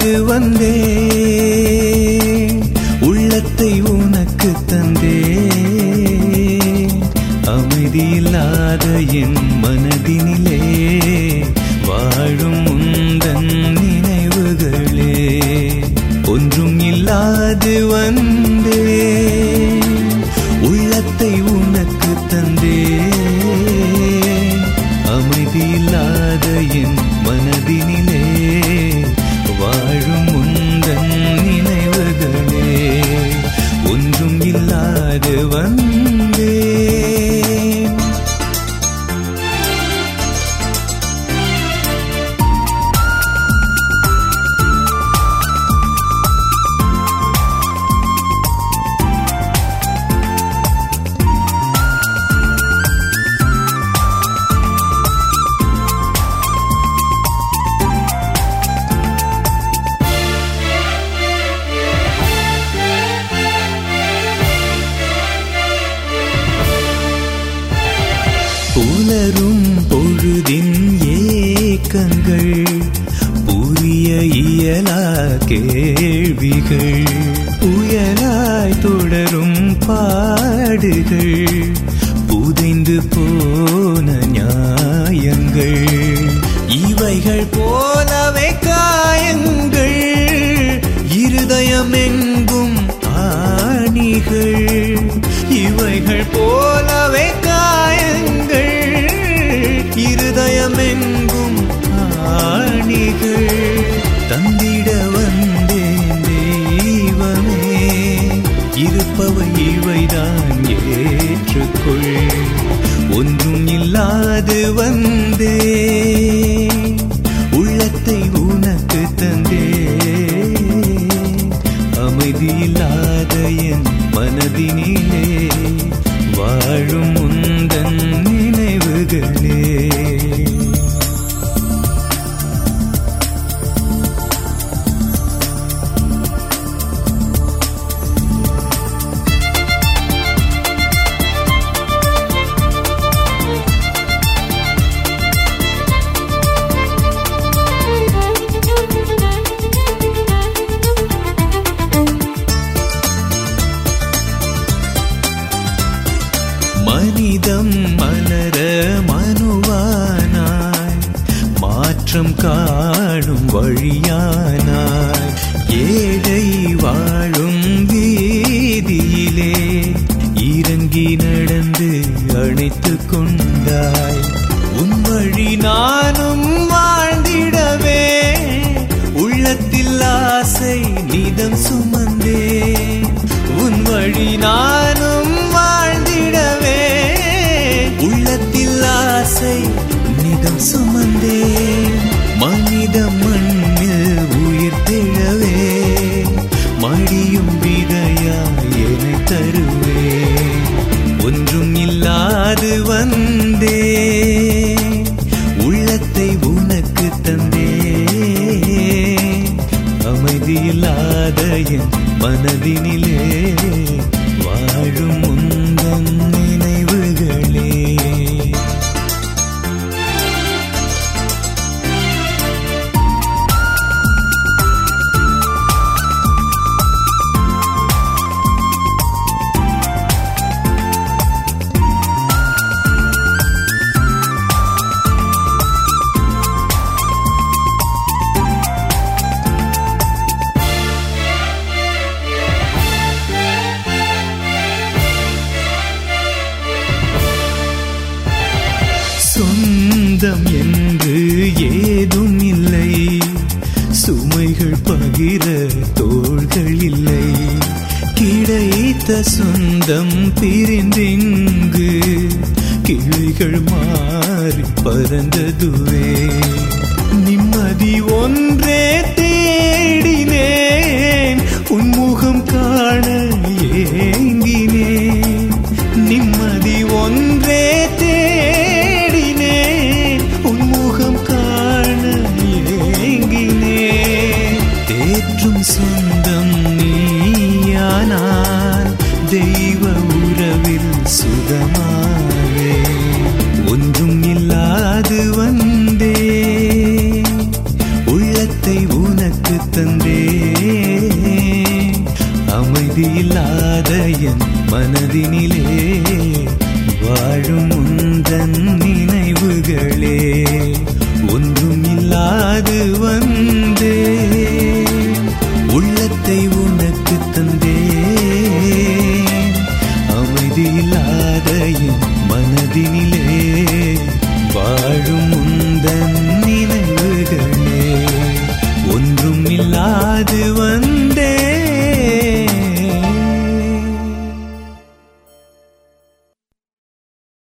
இல்லாது வந்தே உள்ளத்தை உனக்கு தந்தே அமைதி இல்லாத என் மனதினிலே வாழும் உந்தன் நினைவுகளே ஒன்றும் இல்லாது வந்தே உள்ளத்தை உனக்கு தந்தே அமைதி இல்லாத என் மனதினிலே வாழும் உந்தன் நினைவுகளே ஒன்றும் இல்லாது வந்தே புலரும் பொழுதின் ஏக்கங்கள் புரிய இயலா கேள்விகள் புயலாய் தொடரும் பாடுகள் புதைந்து போன நியாயங்கள் இவைகள் போலவே காயங்கள் இருதயமெங்கும் ஆணிகள் இவைகள் போலவே காயங்கள் இருதயமெங்கும் ஆணிகள் தந்திட வந்தேன் தெய்வமே இருப்பவை இவைதான் ஏற்றுக்கொள் ஒன்றும் இல்லாது வந்தே உள்ளத்தை உனக்கு தந்தே அமைதி இல்லாத என் மனதினிலே வாழும் உந்தன் நினைவுகளே மனிதம் மலர மனுவானாய் மாற்றம் காணும் வழியானாய் ஏழை வாழும் வீதியிலே இறங்கி நடந்து அணைத்து கொண்டாய் உன் வழி நானும் வாழ்ந்திடவே உள்ளத்தில் ஆசை நிதம் சுமந்தே உன் வழி நானும் வாழ்ந்திடவே உள்ளத்தில் ஆசை நிதம் சுமந்தே மனித மண்ணில் உயிர் திழவே மடியும் விதையாய் என தருவே ஒன்றும் இல்லாது வந்தே உள்ளத்தை உனக்கு தந்தே அமைதி இல்லாத என் மனதினிலே வாழும் உந்தன் நினைவுகளே சொந்தம் என்று ஏதும் இல்லை சுமைகள் பகிர தோள்கள் இல்லை கிடைத்த சொந்தம் பிரிந்திங்கு கிளைகள் மாறி பறந்ததுவே நிம்மதி ஒன்றே தேடினேன் உன்முகம் காண ஏங்கினேன் நிம்மதி ஒன்றே தேடினேன் உன்முகம் காண ஏங்கினேன் தேற்றும் சொந்தம் நீயானால் தெய்வ உறவில் சுகமாவே ஒன்றும் இல்லாது வந்தே உள்ளத்தை உனக்கு தந்த அமைதியில்லாத என் மனதினிலே வாழும் உந்தன் நினைவுகளே ஒன்றும் இல்லாது வந்தே உள்ளத்தை உனக்கு தந்தேன் அமைதியில்லாத என் மனதினிலே வாழும் உந்தன் நினைவுகளே ஒன்றும் இல்லாது